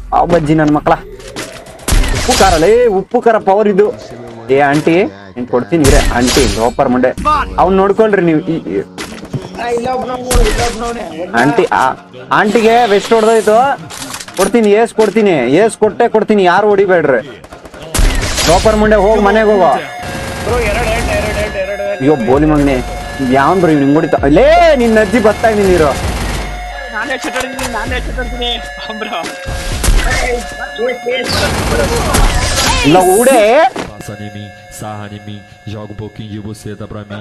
ಆ ಬಜ್ಜಿ ನನ್ನ ಮಕ್ಕಳ ಉಪ್ಪು ಖಾರ ಲೇ ಉಪ್ಪು ಖಾರ ಪವರ್ ಇದು ಏ ಆಂಟಿ ನೀನ್ ಕೊಡ್ತೀನಿ ಇರೇ ಆಂಟಿ ಲೋಪರ್ ಮಂಡೆ ಅವ್ನ್ ನೋಡ್ಕೊಳ್ರಿ ನೀವು ಈ- ಈ- ಇಲ್ಲ ಒಬ್ನವ್ನು ಇಲ್ಲ ಒಬ್ನವ್ನೆ ಆಂಟಿ ಆ- ಆಂಟಿಗೆ ವೆಸ್ಟ್ ಹೊಡೆದೋಯ್ತು ಕೊಡ್ತೀನಿ ಏಸ್ ಕೊಡ್ತೀನಿ ಏಸ್ ಕೊಟ್ಟೆ ಕೊಡ್ತೀನಿ ಯಾರು ಹೊಡಿಬೇಡ್ರಿ ಲೋಪರ್ ಮುಂಡೆ ಹೋಗಿ ಮನೆಗೆ ಹೋಗೋ ಬ್ರೋ ಎರಡು ಎರಡು ಎರಡು ಎರಡು ಎರಡು ಅಯ್ಯೋ ಬೋಲಿ ಮಗನೆ ಯಾವನ್ ಬರೀ ನಿಂಗೆ ಹೊಡಿತಾ ಲೇ ನಿನ್ನ ಅಜ್ಜಿ ಬರ್ತಾ ಇದೀನಿ ನೀರು ನಾನೇ ಚಟಾಡ್ತೀನಿ ನಾನೇ ಚಟಾಡ್ತೀನಿ ಬ್ರೋ ಇಲ್ಲ ಊಡೆ Passa em mim, sarra em mim, joga um pouquinho de buceta pra mim.